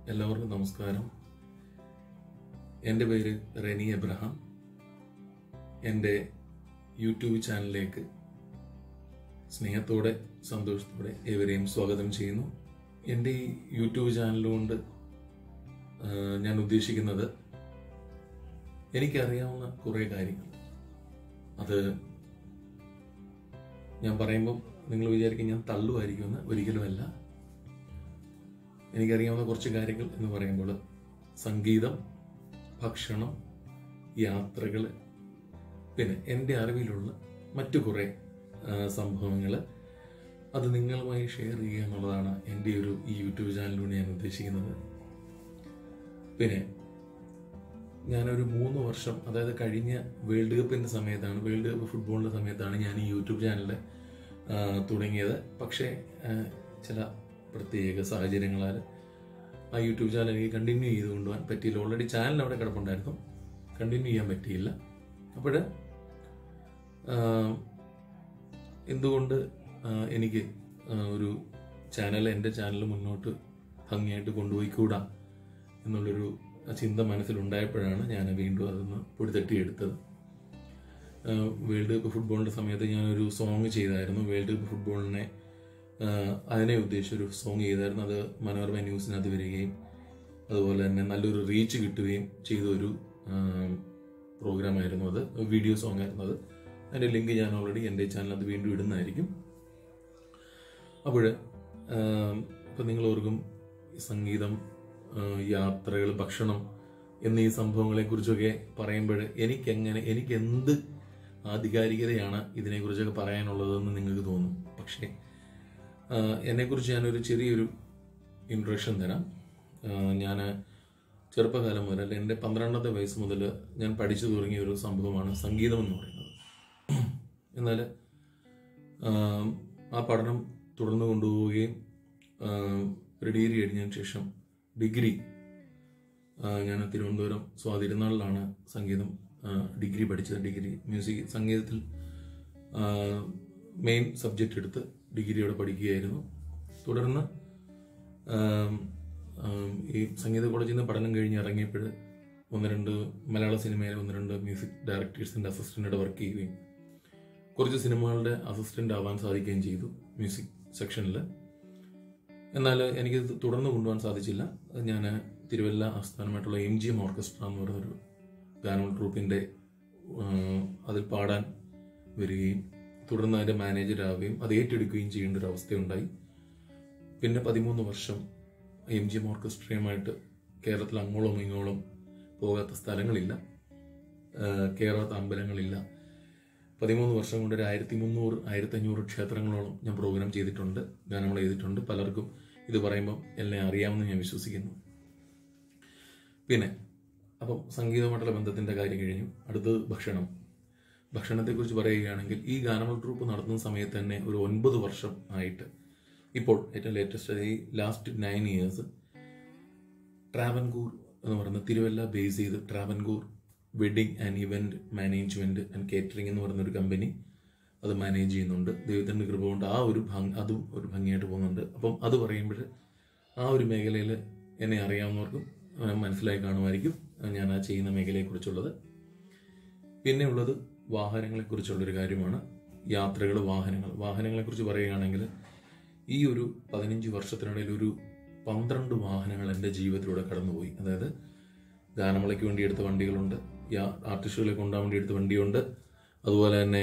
എല്ലാവർക്കും നമസ്കാരം എൻ്റെ പേര് റെനി എബ്രഹാം എൻ്റെ യൂട്യൂബ് ചാനലിലേക്ക് സ്നേഹത്തോടെ സന്തോഷത്തോടെ ഏവരെയും സ്വാഗതം ചെയ്യുന്നു എൻ്റെ ഈ യൂട്യൂബ് ചാനൽ കൊണ്ട് ആ, ഞാൻ ഉദ്ദേശിക്കുന്നത് എനിക്കറിയാവുന്ന കുറേ കാര്യങ്ങൾ അത് ഞാൻ പറയുമ്പം നിങ്ങൾ വിചാരിക്കും ഞാൻ തള്ളുമായിരിക്കുമെന്ന് ഒരിക്കലുമല്ല എനിക്കറിയാവുന്ന കുറച്ച് കാര്യങ്ങൾ എന്ന് പറയുമ്പോൾ സംഗീതം ഭക്ഷണം യാത്രകൾ പിന്നെ എൻ്റെ അറിവിലുള്ള മറ്റു കുറേ സംഭവങ്ങൾ അത് നിങ്ങളുമായി ഷെയർ ചെയ്യുക എന്നുള്ളതാണ് എൻ്റെ ഒരു ഈ യൂട്യൂബ് ചാനലിലൂടെ ഞാൻ ഉദ്ദേശിക്കുന്നത് പിന്നെ ഞാനൊരു മൂന്ന് വർഷം അതായത് കഴിഞ്ഞ വേൾഡ് കപ്പിൻ്റെ സമയത്താണ് വേൾഡ് കപ്പ് ഫുട്ബോളിൻ്റെ സമയത്താണ് ഞാൻ ഈ യൂട്യൂബ് ചാനൽ തുടങ്ങിയത് പക്ഷേ ആ, ചില പ്രത്യേക സാഹചര്യങ്ങളാൽ ആ യൂട്യൂബ് ചാനൽ എനിക്ക് കണ്ടിന്യൂ ചെയ്ത് കൊണ്ടുപോകാൻ പറ്റിയില്ല ഓൾറെഡി ചാനൽ അവിടെ കിടപ്പുണ്ടായിരുന്നു കണ്ടിന്യൂ ചെയ്യാൻ പറ്റിയില്ല അപ്പോൾ എന്തുകൊണ്ട് ആ, എനിക്ക് ആ, ഒരു ചാനൽ എൻ്റെ ചാനൽ മുന്നോട്ട് ഭംഗിയായിട്ട് കൊണ്ടുപോയിക്കൂടാ എന്നുള്ളൊരു ചിന്ത മനസ്സിലുണ്ടായപ്പോഴാണ് ഞാൻ വീണ്ടും അതൊന്ന് പൊടിതട്ടിയെടുത്തത് ആ, വേൾഡ് കപ്പ് ഫുട്ബോളിൻ്റെ സമയത്ത് ഞാനൊരു സോങ് ചെയ്തായിരുന്നു വേൾഡ് കപ്പ് ഫുട്ബോളിനെ ആ, അതിനെ ഉദ്ദേശിച്ച് ഒരു സോങ് ചെയ്തായിരുന്നു അത് മനോരമ ന്യൂസിനകത്ത് വരികയും അതുപോലെ തന്നെ നല്ലൊരു റീച്ച് കിട്ടുകയും ചെയ്ത ഒരു പ്രോഗ്രാമായിരുന്നു അത് വീഡിയോ സോങ് ആയിരുന്നു അത് അതിൻ്റെ ലിങ്ക് ഞാൻ ഓൾറെഡി എൻ്റെ ചാനലിനകത്ത് വീണ്ടും ഇടുന്നതായിരിക്കും അപ്പോൾ ഇപ്പം നിങ്ങൾ ഓർക്കും സംഗീതം യാത്രകൾ ഭക്ഷണം എന്നീ സംഭവങ്ങളെക്കുറിച്ചൊക്കെ പറയുമ്പോൾ എനിക്കെങ്ങനെ എനിക്ക് എന്ത് ആധികാരികതയാണ് ഇതിനെക്കുറിച്ചൊക്കെ പറയാനുള്ളതെന്ന് നിങ്ങൾക്ക് തോന്നും പക്ഷേ ആഹ് എന്നെക്കുറിച്ച് ഞാനൊരു ചെറിയൊരു ഇൻട്രൊഡക്ഷൻ തരാം ഞാൻ ചെറുപ്പകാലം മുതൽ അല്ലെ എൻ്റെ പന്ത്രണ്ടാമത്തെ വയസ്സ് മുതൽ ഞാൻ പഠിച്ചു തുടങ്ങിയ ഒരു സംഭവമാണ് സംഗീതം എന്ന് പറയുന്നത് എന്നാൽ ആം, ആ പഠനം തുടർന്ന് കൊണ്ടുപോവുകയും ആം, ഒരു ഡിഗ്രി കഴിഞ്ഞതിന് ശേഷം ഡിഗ്രി ആ, ഞാൻ തിരുവനന്തപുരം സ്വാതിരുന്നാളിലാണ് സംഗീതം ആ, ഡിഗ്രി പഠിച്ചത് ഡിഗ്രി മ്യൂസിക് സംഗീതത്തിൽ മെയിൻ സബ്ജക്റ്റ് എടുത്ത് ഡിഗ്രിയോടെ പഠിക്കുകയായിരുന്നു തുടർന്ന് ആം, ആം, ഈ സംഗീത കോളേജിൽ നിന്ന് പഠനം കഴിഞ്ഞ് ഇറങ്ങിയപ്പോൾ ഒന്ന് രണ്ട് മലയാള സിനിമയിലെ ഒന്ന് രണ്ട് മ്യൂസിക് ഡയറക്ടേഴ്സിൻ്റെ അസിസ്റ്റൻ്റായിട്ട് വർക്ക് ചെയ്യുകയും കുറച്ച് സിനിമകളുടെ അസിസ്റ്റൻ്റ് ആവാൻ സാധിക്കുകയും ചെയ്തു മ്യൂസിക് സെക്ഷനിൽ എന്നാൽ എനിക്ക് ഇത് തുടർന്ന് കൊണ്ടുപോകാൻ സാധിച്ചില്ല ഞാൻ തിരുവല്ല ആസ്ഥാനമായിട്ടുള്ള എം ജി എം ഓർക്കസ്ട്ര എന്ന് പറയുന്നൊരു ഗാനമൽ ട്രൂപ്പിൻ്റെ അതിൽ പാടാൻ വരികയും തുടർന്ന് അതിൻ്റെ മാനേജരാകുകയും അത് ഏറ്റെടുക്കുകയും ചെയ്യേണ്ട ഒരു അവസ്ഥയുണ്ടായി പിന്നെ പതിമൂന്ന് വർഷം എം ജി എം ഓർക്കസ്ട്രയുമായിട്ട് കേരളത്തിൽ അങ്ങോളം ഇങ്ങോളം പോകാത്ത സ്ഥലങ്ങളില്ല ആഹ് കേറാത്ത അമ്പലങ്ങളില്ല പതിമൂന്ന് വർഷം കൊണ്ട് ഒരു ആയിരത്തി മുന്നൂറ് ആയിരത്തഞ്ഞൂറ് ക്ഷേത്രങ്ങളോളം ഞാൻ പ്രോഗ്രാം ചെയ്തിട്ടുണ്ട് ഗാനങ്ങൾ ചെയ്തിട്ടുണ്ട് പലർക്കും ഇത് പറയുമ്പം എല്ലാം അറിയാമെന്ന് ഞാൻ വിശ്വസിക്കുന്നു പിന്നെ അപ്പം സംഗീതമായിട്ടുള്ള ബന്ധത്തിൻ്റെ കാര്യം കഴിഞ്ഞു അടുത്തത് ഭക്ഷണം ഭക്ഷണത്തെക്കുറിച്ച് പറയുകയാണെങ്കിൽ ഈ ഗാനമൽ ട്രൂപ്പ് നടത്തുന്ന സമയത്ത് തന്നെ ഒരു ഒൻപത് വർഷം ആയിട്ട് ഇപ്പോൾ ഏറ്റവും ലേറ്റസ്റ്റ് ഈ ലാസ്റ്റ് നയൻ ഇയേഴ്സ് ട്രാവൻകൂർ എന്ന് പറയുന്ന തിരുവല്ല ബേസ് ചെയ്ത് Travancore wedding and event management and catering എന്ന് പറയുന്ന ഒരു കമ്പനി അത് മാനേജ് ചെയ്യുന്നുണ്ട് ദൈവത്തിൻ്റെ കൃപ കൊണ്ട് ആ ഒരു ഭംഗി അതും ഒരു ഭംഗിയായിട്ട് പോകുന്നുണ്ട് അപ്പം അത് പറയുമ്പോൾ ആ ഒരു മേഖലയിൽ എന്നെ അറിയാവുന്നവർക്കും ആ, മനസ്സിലായി കാണുമായിരിക്കും ഞാൻ ആ ചെയ്യുന്ന മേഖലയെക്കുറിച്ചുള്ളത് പിന്നെ ഉള്ളത് വാഹനങ്ങളെക്കുറിച്ചുള്ളൊരു കാര്യമാണ് യാത്രകൾ വാഹനങ്ങൾ വാഹനങ്ങളെക്കുറിച്ച് പറയുകയാണെങ്കിൽ ഈ ഒരു പതിനഞ്ച് വർഷത്തിനിടയിൽ ഒരു പന്ത്രണ്ട് വാഹനങ്ങൾ എൻ്റെ ജീവിതത്തിലൂടെ കടന്നുപോയി അതായത് ഗാനമേളയ്ക്ക് വേണ്ടി എടുത്ത വണ്ടികളുണ്ട് യാ- ആർട്ടിസ്റ്റുകളെ കൊണ്ടുപോകാൻ വേണ്ടി എടുത്ത വണ്ടിയുണ്ട് അതുപോലെ തന്നെ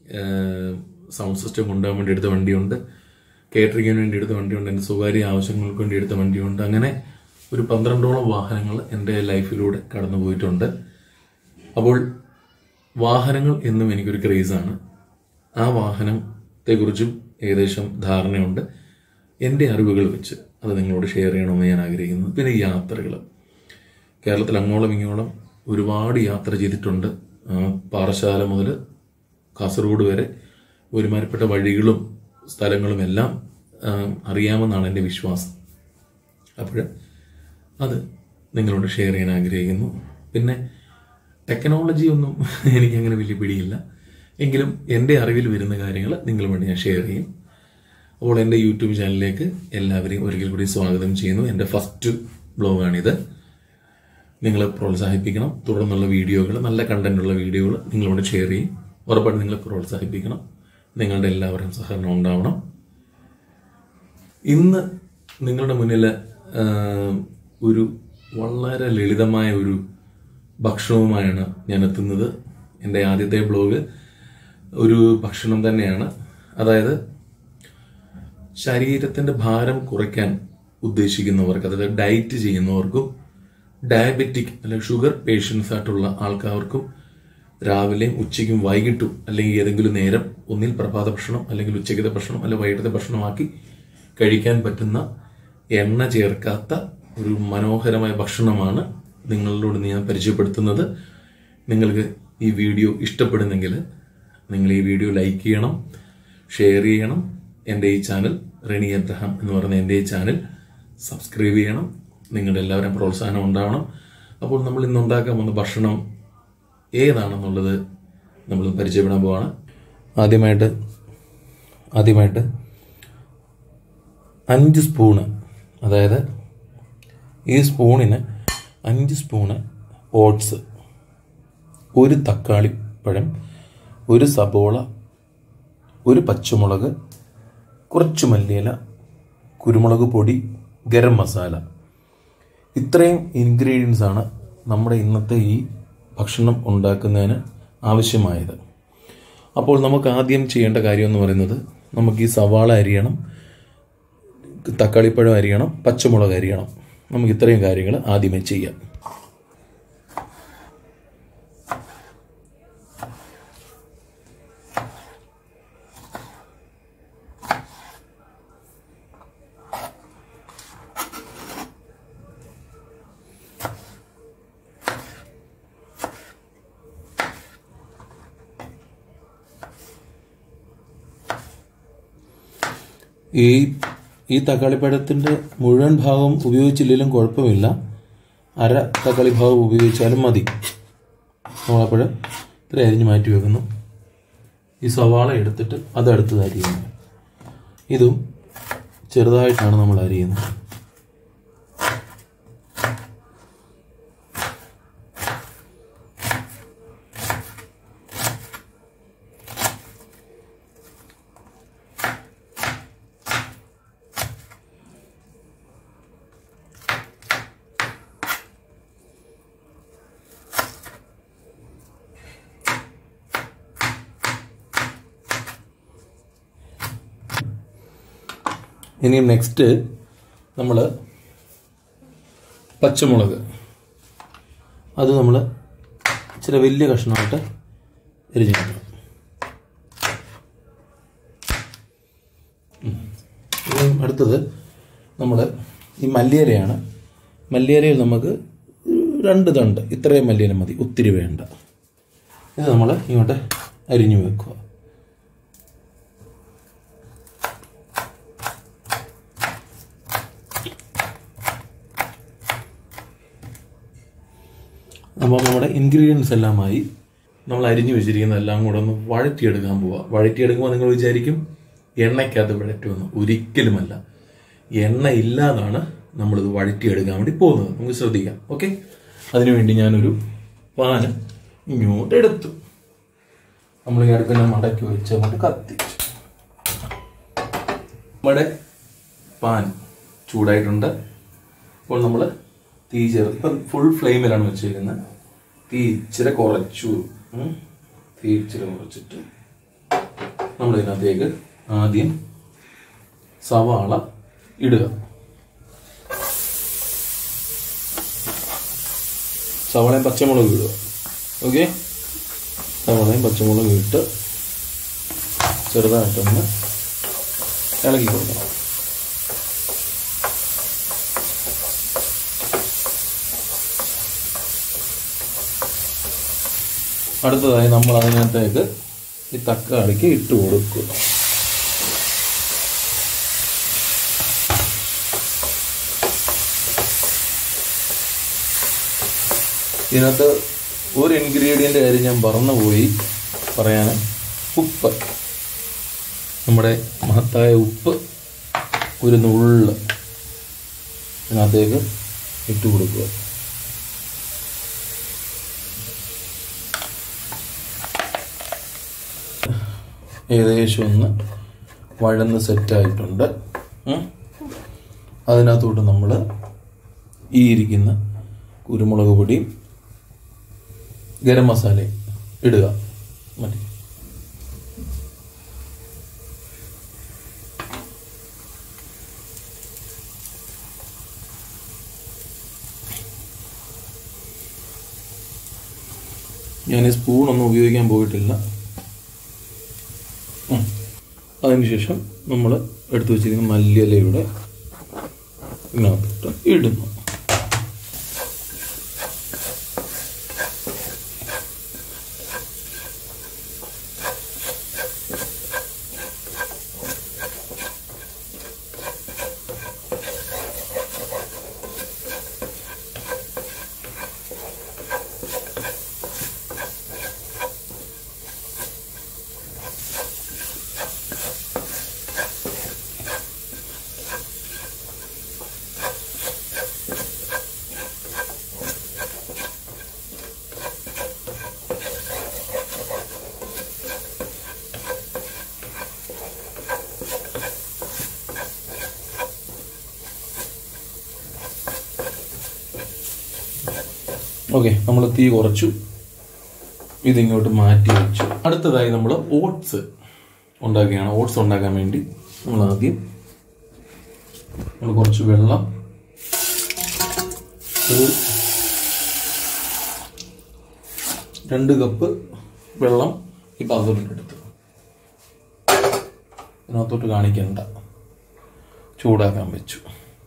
സൗണ്ട് സിസ്റ്റം കൊണ്ടുപോകാൻ വേണ്ടി എടുത്ത വണ്ടിയുണ്ട് കേറ്ററിങ്ങിന് വേണ്ടി എടുത്ത വണ്ടിയുണ്ട് എൻ്റെ സ്വകാര്യ ആവശ്യങ്ങൾക്ക് വേണ്ടി എടുത്ത വണ്ടിയുണ്ട് അങ്ങനെ ഒരു പന്ത്രണ്ടോളം വാഹനങ്ങൾ എൻ്റെ ലൈഫിലൂടെ കടന്നു പോയിട്ടുണ്ട് അപ്പോൾ വാഹനങ്ങൾ എന്നും എനിക്കൊരു ക്രേസാണ് ആ വാഹനത്തെക്കുറിച്ചും ഏകദേശം ധാരണയുണ്ട് എൻ്റെ അറിവുകൾ വെച്ച് അത് നിങ്ങളോട് ഷെയർ ചെയ്യണമെന്ന് ഞാൻ ആഗ്രഹിക്കുന്നു പിന്നെ യാത്രകൾ കേരളത്തിൽ അങ്ങോളം ഇങ്ങോളം ഒരുപാട് യാത്ര ചെയ്തിട്ടുണ്ട് ആ, പാറശാല മുതൽ കാസർഗോഡ് വരെ ഒരുമാതിരിപ്പെട്ട വഴികളും സ്ഥലങ്ങളും എല്ലാം ആ, അറിയാമെന്നാണ് എൻ്റെ വിശ്വാസം അപ്പോൾ അത് നിങ്ങളോട് ഷെയർ ചെയ്യാൻ ആഗ്രഹിക്കുന്നു പിന്നെ ടെക്നോളജി ഒന്നും എനിക്കങ്ങനെ വലിയ പിടിയില്ല എങ്കിലും എൻ്റെ അറിവിൽ വരുന്ന കാര്യങ്ങൾ നിങ്ങളും വേണ്ടി ഞാൻ ഷെയർ ചെയ്യും അപ്പോൾ എൻ്റെ യൂട്യൂബ് ചാനലിലേക്ക് എല്ലാവരെയും ഒരിക്കൽ കൂടി സ്വാഗതം ചെയ്യുന്നു എൻ്റെ ഫസ്റ്റ് ബ്ലോഗാണിത് നിങ്ങൾ പ്രോത്സാഹിപ്പിക്കണം തുടർന്നുള്ള വീഡിയോകൾ നല്ല കണ്ടന്റുള്ള വീഡിയോകൾ നിങ്ങളോട് ഷെയർ ചെയ്യും ഉറപ്പായിട്ട് നിങ്ങൾ പ്രോത്സാഹിപ്പിക്കണം നിങ്ങളുടെ എല്ലാവരുടെയും സഹകരണം ഉണ്ടാവണം ഇന്ന് നിങ്ങളുടെ മുന്നിൽ ആ, ഒരു വളരെ ലളിതമായ ഒരു ഭക്ഷണവുമായാണ് ഞാൻ എത്തുന്നത് എൻ്റെ ആദ്യത്തെ ബ്ലോഗ് ഒരു ഭക്ഷണം തന്നെയാണ് അതായത് ശരീരത്തിൻ്റെ ഭാരം കുറയ്ക്കാൻ ഉദ്ദേശിക്കുന്നവർക്ക് അതായത് ഡയറ്റ് ചെയ്യുന്നവർക്കും ഡയബറ്റിക് അല്ലെങ്കിൽ ഷുഗർ പേഷ്യൻസ് ആയിട്ടുള്ള ആൾക്കാർക്കും രാവിലെയും ഉച്ചയ്ക്കും വൈകിട്ടും അല്ലെങ്കിൽ ഏതെങ്കിലും നേരം ഒന്നിൽ പ്രഭാത ഭക്ഷണം അല്ലെങ്കിൽ ഉച്ചയ്ക്കത്തെ ഭക്ഷണം അല്ലെങ്കിൽ വൈകിട്ടത്തെ ഭക്ഷണമാക്കി കഴിക്കാൻ പറ്റുന്ന എണ്ണ ചേർക്കാത്ത ഒരു മനോഹരമായ ഭക്ഷണമാണ് നിങ്ങളോട് ഞാൻ പരിചയപ്പെടുത്തുന്നത് നിങ്ങൾക്ക് ഈ വീഡിയോ ഇഷ്ടപ്പെടുന്നെങ്കിൽ നിങ്ങൾ ഈ വീഡിയോ ലൈക്ക് ചെയ്യണം ഷെയർ ചെയ്യണം എൻ്റെ ഈ ചാനൽ റെനി എബ്രഹാം എന്ന് പറയുന്ന എൻ്റെ ഈ ചാനൽ സബ്സ്ക്രൈബ് ചെയ്യണം നിങ്ങളുടെ എല്ലാവരും പ്രോത്സാഹനം ഉണ്ടാവണം അപ്പോൾ നമ്മൾ ഇന്ന് ഉണ്ടാക്കാൻ പോകുന്ന ഭക്ഷണം ഏതാണെന്നുള്ളത് നമ്മൾ പരിചയപ്പെടാൻ പോവാണ് ആദ്യമായിട്ട് ആദ്യമായിട്ട് അഞ്ച് സ്പൂണ് അതായത് ഈ സ്പൂണിന് അഞ്ച് സ്പൂണ് ഓട്സ് ഒരു തക്കാളി പഴം ഒരു സബോള ഒരു പച്ചമുളക് കുറച്ച് മല്ലിയില കുരുമുളക് പൊടി ഗരം മസാല ഇത്രയും ഇൻഗ്രീഡിയൻസ് ആണ് നമ്മുടെ ഇന്നത്തെ ഈ ഭക്ഷണം ഉണ്ടാക്കുന്നതിന് ആവശ്യമായത് അപ്പോൾ നമുക്ക് ആദ്യം ചെയ്യേണ്ട കാര്യം എന്ന് പറയുന്നത് നമുക്ക് ഈ സവാള അരിയണം തക്കാളിപ്പഴം അരിയണം പച്ചമുളക് അരിയണം നമുക്ക് ഇത്രയും കാര്യങ്ങൾ ആദ്യമേ ചെയ്യാം ഈ ഈ തക്കാളിപ്പഴത്തിൻ്റെ മുഴുവൻ ഭാഗം ഉപയോഗിച്ചില്ലെങ്കിലും കുഴപ്പമില്ല അര തക്കാളി ഭാഗം ഉപയോഗിച്ചാലും മതി നമ്മളപ്പോൾ ഇത്ര അരിഞ്ഞ് മാറ്റി വെക്കുന്നു ഈ സവാള എടുത്തിട്ട് അതടുത്തത് അരിയുന്നു ഇതും ചെറുതായിട്ടാണ് നമ്മൾ അരിയുന്നത് ഇനി നെക്സ്റ്റ് നമ്മൾ പച്ചമുളക് അത് നമ്മൾ ഇച്ചിരി വലിയ കഷ്ണമായിട്ട് എരിഞ്ഞെടുക്കണം ഉം. ഇനി അടുത്തത് നമ്മൾ ഈ മല്ലിയിലയാണ് മല്ലിയിലയിൽ നമുക്ക് രണ്ട് തണ്ട് ഇത്രയും മല്ലിയില മതി ഒത്തിരി വേണ്ട ഇത് നമ്മൾ ഇങ്ങോട്ട് അരിഞ്ഞു വെക്കുക അപ്പോൾ നമ്മുടെ ഇൻഗ്രീഡിയൻസ് എല്ലാമായി നമ്മൾ അരിഞ്ഞു വെച്ചിരിക്കുന്ന എല്ലാം കൂടെ ഒന്ന് വഴറ്റിയെടുക്കാൻ പോവുക വഴറ്റിയെടുക്കുമ്പോൾ നിങ്ങൾ വിചാരിക്കും എണ്ണയ്ക്കകത്ത് വഴറ്റുമെന്ന് ഒരിക്കലുമല്ല എണ്ണ ഇല്ലാതാണ് നമ്മളിത് വഴറ്റിയെടുക്കാൻ വേണ്ടി പോകുന്നത് നമുക്ക് ശ്രദ്ധിക്കാം ഓക്കെ അതിനുവേണ്ടി ഞാനൊരു പാന് ഇങ്ങോട്ട് എടുത്തു നമ്മൾ ഈ അടുപ്പിനെ മടക്കി വെച്ച് അങ്ങോട്ട് കത്തിച്ചു നമ്മുടെ പാൻ ചൂടായിട്ടുണ്ട് അപ്പോൾ നമ്മൾ തീ ചേർത്ത് ഇപ്പം ഫുൾ ഫ്ലെയിമിലാണ് വെച്ചിരിക്കുന്നത് തീ ഇച്ചിരി കുറച്ചു ഉം. തീ ഇച്ചിരി കുറച്ചിട്ട് നമ്മൾ ഇതിനകത്തേക്ക് ആദ്യം സവാള ഇടുക സവാളയും പച്ചമുളകും ഇടുക ഓക്കെ സവാളയും പച്ചമുളകും ഇട്ട് ചെറുതായിട്ടൊന്ന് ഇളക്കി കൊടുക്കണം അടുത്തതായി നമ്മൾ അതിനകത്തേക്ക് ഈ തക്കാളിക്ക് ഇട്ട് കൊടുക്കുക ഇതിനകത്ത് ഒരു ഇൻഗ്രീഡിയൻ്റ് കാര്യം ഞാൻ മറന്നുപോയി പറയാൻ ഉപ്പ് നമ്മുടെ മഹത്തായ ഉപ്പ് ഒരു നുള്ള് ഇതിനകത്തേക്ക് ഇട്ട് കൊടുക്കുക ഏകദേശം ഒന്ന് വഴന്ന് സെറ്റായിട്ടുണ്ട് ഉം. അതിനകത്തോട്ട് നമ്മൾ ഈ ഇരിക്കുന്ന കുരുമുളക് പൊടിയും ഗരം മസാലയും ഇടുക മതി ഞാൻ ഈ സ്പൂണൊന്നും ഉപയോഗിക്കാൻ പോയിട്ടില്ല ഉം. അതിനുശേഷം നമ്മൾ എടുത്തു വെച്ചിരിക്കുന്ന മല്ലിയിലയുടെ ഇതിനകത്തിട്ട് ഇടുന്നു ഓക്കെ നമ്മൾ തീ കുറച്ചു ഇതിങ്ങോട്ട് മാറ്റി വെച്ചു അടുത്തതായി നമ്മൾ ഓട്സ് ഉണ്ടാക്കുകയാണ് ഓട്സ് ഉണ്ടാക്കാൻ വേണ്ടി നമ്മൾ ആദ്യം നമ്മൾ കുറച്ച് വെള്ളം ഒരു രണ്ട് കപ്പ് വെള്ളം ഈ പാത്രത്തിലെടുത്തു ഇതിനകത്തോട്ട് കാണിക്കണ്ട ചൂടാക്കാൻ വെച്ചു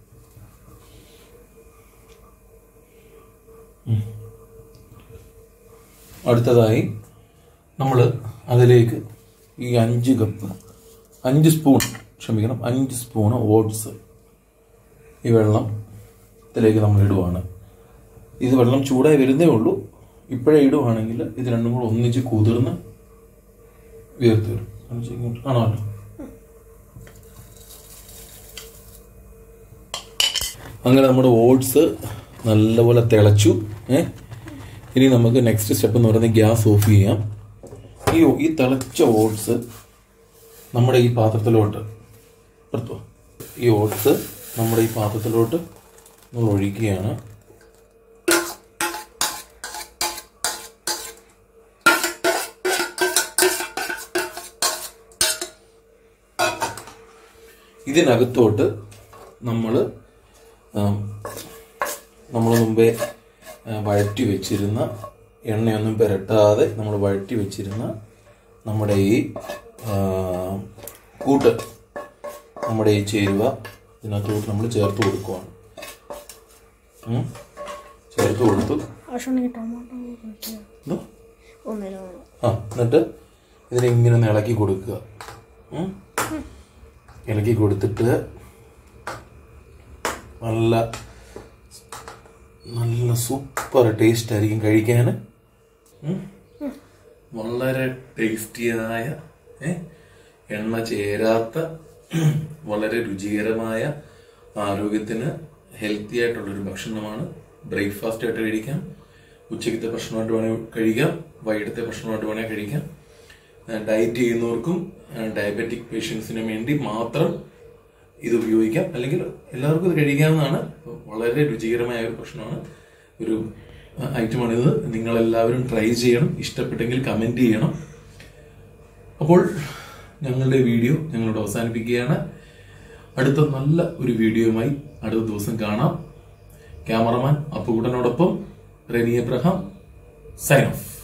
അടുത്തതായി നമ്മൾ അതിലേക്ക് ഈ അഞ്ച് കപ്പ് അഞ്ച് സ്പൂൺ ക്ഷമിക്കണം അഞ്ച് സ്പൂൺ ഓട്സ് ഈ വെള്ളം ഇതിലേക്ക് നമ്മൾ ഇടുവാണ് ഇത് വെള്ളം ചൂടായി വരുന്നേ ഉള്ളൂ ഇപ്പോഴേ ഇടുവാണെങ്കിൽ ഇത് രണ്ടും കൂടെ ഒന്നിച്ച് കുതിർന്ന് വീർത്ത് വരും കാണിച്ച് ഇങ്ങോട്ട് കാണാമല്ലോ അങ്ങനെ നമ്മുടെ ഓട്സ് നല്ലപോലെ തിളച്ചു ഏ ഇനി നമുക്ക് നെക്സ്റ്റ് സ്റ്റെപ്പ് എന്ന് പറയുന്നത് ഗ്യാസ് ഓഫ് ചെയ്യാം ഈ ഈ തിളച്ച ഓട്സ് നമ്മുടെ ഈ പാത്രത്തിലോട്ട് എടുത്തോ ഈ ഓട്സ് നമ്മുടെ ഈ പാത്രത്തിലോട്ട് നമ്മൾ ഒഴിക്കുകയാണ് ഇതിനകത്തോട്ട് നമ്മൾ നമ്മൾ മുമ്പേ ആ, വഴറ്റി വെച്ചിരുന്ന എണ്ണയൊന്നും പുരട്ടാതെ നമ്മൾ വഴറ്റി വെച്ചിരുന്ന നമ്മുടെ ഈ ആ, കൂട്ട് നമ്മുടെ ഈ ചേരുവ ഇതിനകത്തോട്ട് നമ്മൾ ചേർത്ത് കൊടുക്കുവാണ് ഉം. ചേർത്ത് കൊടുത്തു ഭക്ഷണം ടൊമാറ്റോ കഴിക്കുക ഇതോ. ഒന്നിനോ ആ എന്നിട്ട് ഇതിനെ ഇങ്ങനെ ഒന്ന് ഇളക്കി കൊടുക്കുക ഉം. ഇളക്കി കൊടുത്തിട്ട് നല്ല നല്ല സൂപ്പർ ടേസ്റ്റ് ആയിരിക്കും കഴിക്കാൻ ഉം. വളരെ ടേസ്റ്റിയായ ഏ, എണ്ണ ചേരാത്ത വളരെ രുചികരമായ ആരോഗ്യത്തിന് ഹെൽത്തി ആയിട്ടുള്ളൊരു ഭക്ഷണമാണ് ബ്രേക്ക്ഫാസ്റ്റ് ആയിട്ട് കഴിക്കാം ഉച്ചക്കത്തെ ഭക്ഷണമായിട്ട് വേണേൽ കഴിക്കാം വൈകിട്ടത്തെ ഭക്ഷണമായിട്ട് വേണേൽ കഴിക്കാം ഡയറ്റ് ചെയ്യുന്നവർക്കും ഡയബറ്റിക് പേഷ്യൻസിനും വേണ്ടി മാത്രം ഇത് ഉപയോഗിക്കാം അല്ലെങ്കിൽ എല്ലാവർക്കും ഇത് കഴിക്കാവുന്നതാണ് വളരെ രുചികരമായ ഒരു ഭക്ഷണമാണ് ഒരു ഐറ്റമാണിത് നിങ്ങളെല്ലാവരും ട്രൈ ചെയ്യണം ഇഷ്ടപ്പെട്ടെങ്കിൽ കമൻറ്റ് ചെയ്യണം അപ്പോൾ ഞങ്ങളുടെ വീഡിയോ ഞങ്ങളോട് അവസാനിപ്പിക്കുകയാണ് അടുത്ത നല്ല ഒരു വീഡിയോയുമായി അടുത്ത ദിവസം കാണാം ക്യാമറമാൻ അപ്പുകുട്ടനോടൊപ്പം റെനി എബ്രഹാം സൈൻ ഓഫ്